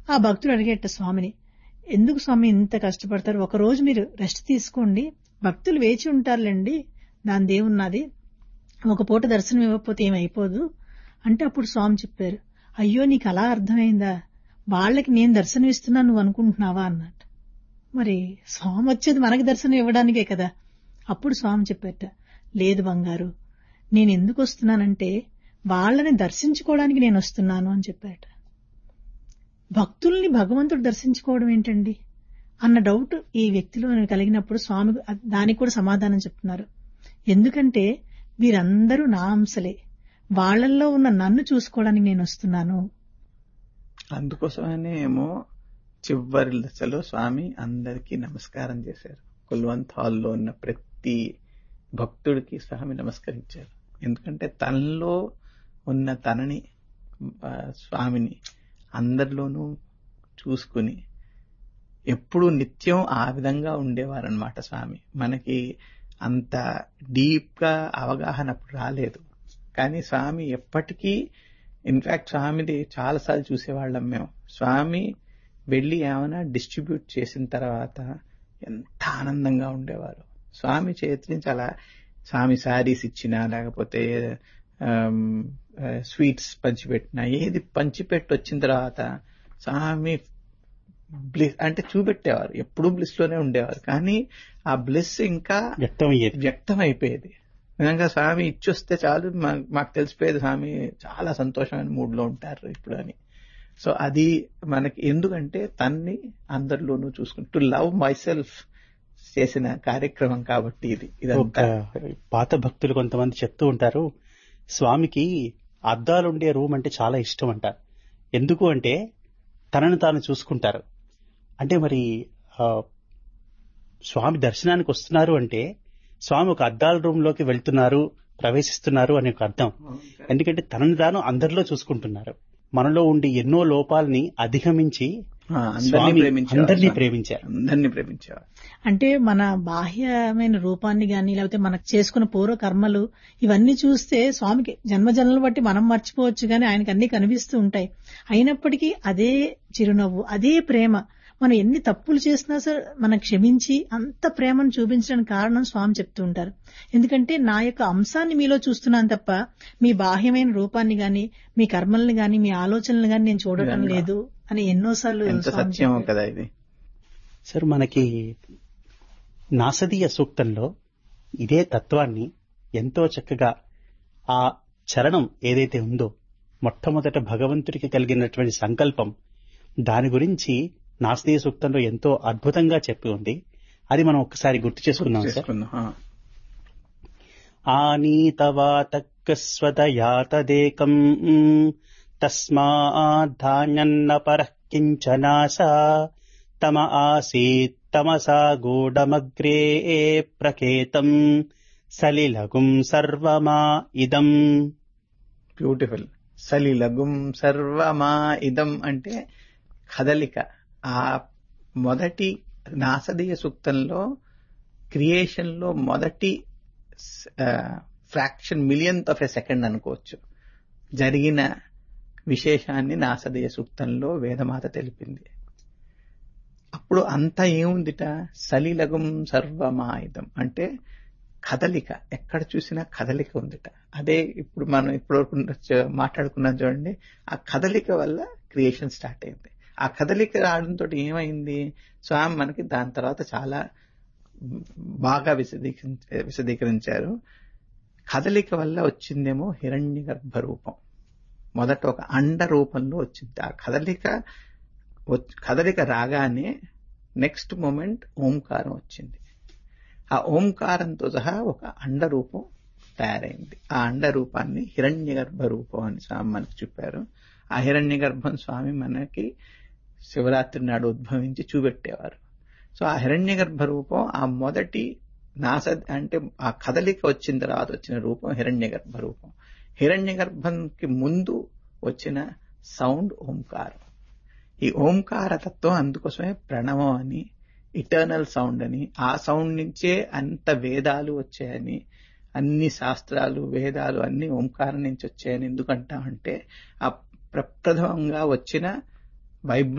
ఆ భక్తుడు అడిగేట స్వామిని ఎందుకు స్వామి ఇంత కష్టపడతారు ఒక రోజు మీరు రెస్ట్ తీసుకోండి భక్తులు వేచి ఉంటారులేండి దాని దేవున్నది ఒక పూట దర్శనం ఇవ్వకపోతే ఏమైపోదు అంటే అప్పుడు స్వామి చెప్పారు అయ్యో నీకు అలా అర్థమైందా వాళ్ళకి నేను దర్శనం ఇస్తున్నా నువ్వు అనుకుంటున్నావా అన్నట్టు మరి స్వామి వచ్చేది మనకి దర్శనం ఇవ్వడానికే కదా అప్పుడు స్వామి చెప్పారట లేదు బంగారు నేను ఎందుకు వస్తున్నానంటే వాళ్ళని దర్శించుకోవడానికి నేను వస్తున్నాను అని చెప్పారట భక్తుల్ని భగవంతుడు దర్శించుకోవడం ఏంటండి అన్న డౌట్ ఈ వ్యక్తిలో కలిగినప్పుడు స్వామి దానికి కూడా సమాధానం చెప్తున్నారు ఎందుకంటే వీరందరూ నా అంశలే వాళ్ళల్లో ఉన్న నన్ను చూసుకోవడానికి నేను వస్తున్నాను అందుకోసమనే ఏమో చివరి దశలో స్వామి అందరికీ నమస్కారం చేశారు కుల్వంత్ హాల్లో ఉన్న ప్రతి భక్తుడికి స్వామి నమస్కరించారు ఎందుకంటే తనలో ఉన్న తనని ఆ, స్వామిని అందరిలోనూ చూసుకుని ఎప్పుడు నిత్యం ఆ విధంగా ఉండేవారనమాట స్వామి మనకి అంత డీప్ గా అవగాహన అప్పుడు రాలేదు కానీ స్వామి ఎప్పటికీ ఇన్ఫాక్ట్ స్వామిది చాలాసార్లు చూసేవాళ్ళం మేము స్వామి వెళ్ళి ఏమైనా డిస్ట్రిబ్యూట్ చేసిన తర్వాత ఎంత ఆనందంగా ఉండేవారు స్వామి చేతి నుంచి అలా స్వామి శారీస్ ఇచ్చినా లేకపోతే స్వీట్స్ పంచిపెట్టినా ఏది పంచిపెట్టి వచ్చిన తర్వాత స్వామి బ్లిస్ అంటే చూపెట్టేవారు ఎప్పుడూ బ్లిస్ లోనే ఉండేవారు కానీ ఆ బ్లిస్ ఇంకా వ్యక్తం అయ్యేది వ్యక్తం అయిపోయేది నిజంగా స్వామి ఇచ్చొస్తే చాలు మా- మాకు తెలిసిపోయేది స్వామి చాలా సంతోషమైన మూడ్ లో ఉంటారు ఇప్పుడు అని సో అది మనకి ఎందుకంటే తన్ని అందరిలోనూ చూసుకుంటూ టు లవ్ మై సెల్ఫ్ చేసిన కార్యక్రమం కాబట్టి ఇది ఒక ఇదంతా పాత భక్తులు కొంతమంది చెప్తూ ఉంటారు స్వామికి అద్దాలుండే రూమ్ అంటే చాలా ఇష్టం అంటారు ఎందుకు అంటే తనను తాను చూసుకుంటారు అంటే మరి ఆ, స్వామి దర్శనానికి వస్తున్నారు అంటే స్వామి ఒక అద్దాల రూమ్ లోకి వెళ్తున్నారు ప్రవేశిస్తున్నారు అనే ఒక అర్థం ఎందుకంటే తనను తాను అందరిలో చూసుకుంటున్నారు మనలో ఉండే ఎన్నో లోపాలని అధిగమించి ఆ, అందరినీ స్వామి ప్రేమించేవారు అందరినీ స్వామి. ప్రేమించారు అందరినీ ప్రేమించేవారు అంటే మన బాహ్యమైన రూపాన్ని గాని లేకపోతే మనకు చేసుకున్న పూర్వ కర్మలు ఇవన్నీ చూస్తే స్వామికి జన్మజన్మలు బట్టి మనం మర్చిపోవచ్చు గాని ఆయనకి అన్ని కనిపిస్తూ ఉంటాయి అయినప్పటికీ అదే చిరునవ్వు అదే ప్రేమ మనం ఎన్ని తప్పులు చేసినా సరే మనం క్షమించి అంత ప్రేమను చూపించడానికి కారణం స్వామి చెప్తూ ఉంటారు ఎందుకంటే నా యొక్క అంశాన్ని మీలో చూస్తున్నాను తప్ప మీ బాహ్యమైన రూపాన్ని గాని మీ కర్మల్ని గాని మీ ఆలోచనలు గాని నేను చూడటం నిజంగా. లేదు అని ఎన్నోసార్లు ఎంత స్వామి సత్యం చెప్పారు. కదా ఇది సార్ మనకి నాసదీయ సూక్తంలో ఇదే తత్వాన్ని ఎంతో చక్కగా ఆ చరణం ఏదైతే ఉందో మొట్టమొదట భగవంతుడికి కలిగినటువంటి సంకల్పం దాని గురించి నాసదీయ సూక్తంలో ఎంతో అద్భుతంగా చెప్పి ఉంది అది మనం ఒక్కసారి గుర్తు చేసుకుందాం సార్ చేసుకుందాం ఆ. ఆనీతవాతకస్వతయా తదేకం తస్మాధాన్యన్న పరః కించనాసా తమ ఆసీత్ తమసా గూఢమగ్రే ప్రకేతం సలిలగుం సర్వమా ఇదం బ్యూటిఫుల్ సలిలగుం సర్వమా ఇదం అంటే కదలిక ఆ మొదటి నాసదీయ సూక్తంలో క్రియేషన్ లో మొదటి fraction millionth of a second అనుకోవచ్చు జరిగిన విశేషాన్ని నాసదీయ సూక్తంలో వేదమాత తెలిపింది అప్పుడు అంతా ఏముందిట సలిలగుం సర్వమాయుధం అంటే కదలిక ఎక్కడ చూసినా కదలిక ఉందిట అదే ఇప్పుడు మనం ఇప్పటివరకు చ- మాట్లాడుకున్నాం చూడండి ఆ కదలిక వల్ల క్రియేషన్ స్టార్ట్ అయింది ఆ కదలిక రావడంతో ఏమైంది స్వామి మనకి దాని తర్వాత చాలా బాగా విశదీకరించ విశదీకరించారు కదలిక వల్ల వచ్చిందేమో హిరణ్య గర్భ రూపం మొదట ఒక అండ రూపంలో వచ్చింది ఆ కదలిక వచ్- కదలిక రాగానే నెక్స్ట్ మూమెంట్ ఓంకారం వచ్చింది ఆ ఓంకారంతో సహా ఒక అండ రూపం తయారైంది ఆ అండ రూపాన్ని హిరణ్య గర్భ రూపం అని స్వామి మనకు చెప్పారు ఆ హిరణ్య గర్భం స్వామి మనకి శివరాత్రి నాడు ఉద్భవించి చూపెట్టేవారు సో ఆ హిరణ్య గర్భ రూపం ఆ మొదటి నాస అంటే ఆ కదలిక వచ్చిన తర్వాత వచ్చిన రూపం హిరణ్య గర్భ రూపం హిరణ్య గర్భంకి ముందు వచ్చిన సౌండ్ ఓంకారం ఈ ఓంకార తత్వం అందుకోసమే ప్రణవం అని ఇటర్నల్ సౌండ్ అని ఆ సౌండ్ నుంచే అంత వేదాలు వచ్చాయని అన్ని శాస్త్రాలు వేదాలు అన్ని ఓంకారం నుంచి వచ్చాయని ఎందుకంటామంటే ఆ ప్రప్రథమంగా వచ్చిన వైబ్రేషన్